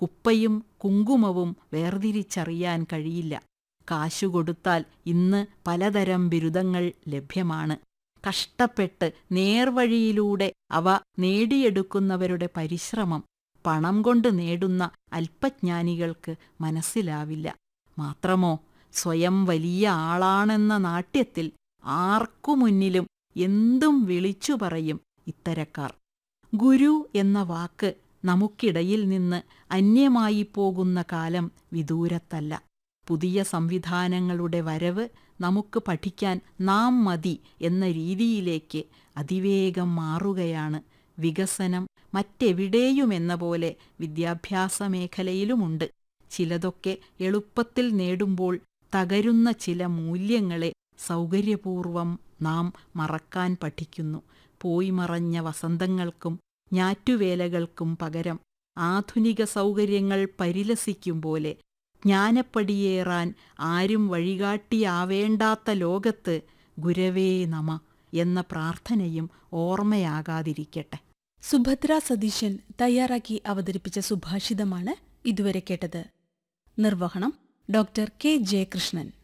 കുപ്പയും കുങ്കുമവും വേർതിരിച്ചറിയാൻ കഴിയില്ല കാശു കൊടുത്താൽ ഇന്ന് പലതരം ബിരുദങ്ങൾ ലഭ്യമാണ് കഷ്ടപ്പെട്ട് നേർവഴിയിലൂടെ അവ നേടിയെടുക്കുന്നവരുടെ പരിശ്രമം പണം കൊണ്ട് നേടുന്ന അല്പജ്ഞാനികൾക്ക് മനസ്സിലാവില്ല മാത്രമോ സ്വയം വലിയ ആളാണെന്ന നാട്യത്തിൽ ആർക്കു മുന്നിലും എന്തും വിളിച്ചു പറയും ഇത്തരക്കാർ ഗുരു എന്ന വാക്ക് നമുക്കിടയിൽ നിന്ന് അന്യമായി പോകുന്ന കാലം വിദൂരത്തല്ല പുതിയ സംവിധാനങ്ങളുടെ വരവ് നമുക്ക് പഠിക്കാൻ നാം മതി എന്ന രീതിയിലേക്ക് അതിവേഗം മാറുകയാണ് വികസനം മറ്റെവിടെയുമെന്ന പോലെ വിദ്യാഭ്യാസ മേഖലയിലുമുണ്ട് ചിലതൊക്കെ എളുപ്പത്തിൽ നേടുമ്പോൾ തകരുന്ന ചില മൂല്യങ്ങളെ സൗകര്യപൂർവം നാം മറക്കാൻ പഠിക്കുന്നു പോയി മറഞ്ഞ വസന്തങ്ങൾക്കും ഞാറ്റുവേലകൾക്കും പകരം ആധുനിക സൗകര്യങ്ങൾ പരിലസിക്കും പോലെ ജ്ഞാനപ്പടിയേറാൻ ആരും വഴികാട്ടിയാവേണ്ടാത്ത ലോകത്ത് ഗുരവേ നമ എന്ന പ്രാർത്ഥനയും ഓർമ്മയാകാതിരിക്കട്ടെ സുഭദ്ര സതീശൻ തയ്യാറാക്കി അവതരിപ്പിച്ച സുഭാഷിതമാണ് ഇതുവരെ കേട്ടത് നിർവഹണം ഡോക്ടർ കെ ജയകൃഷ്ണൻ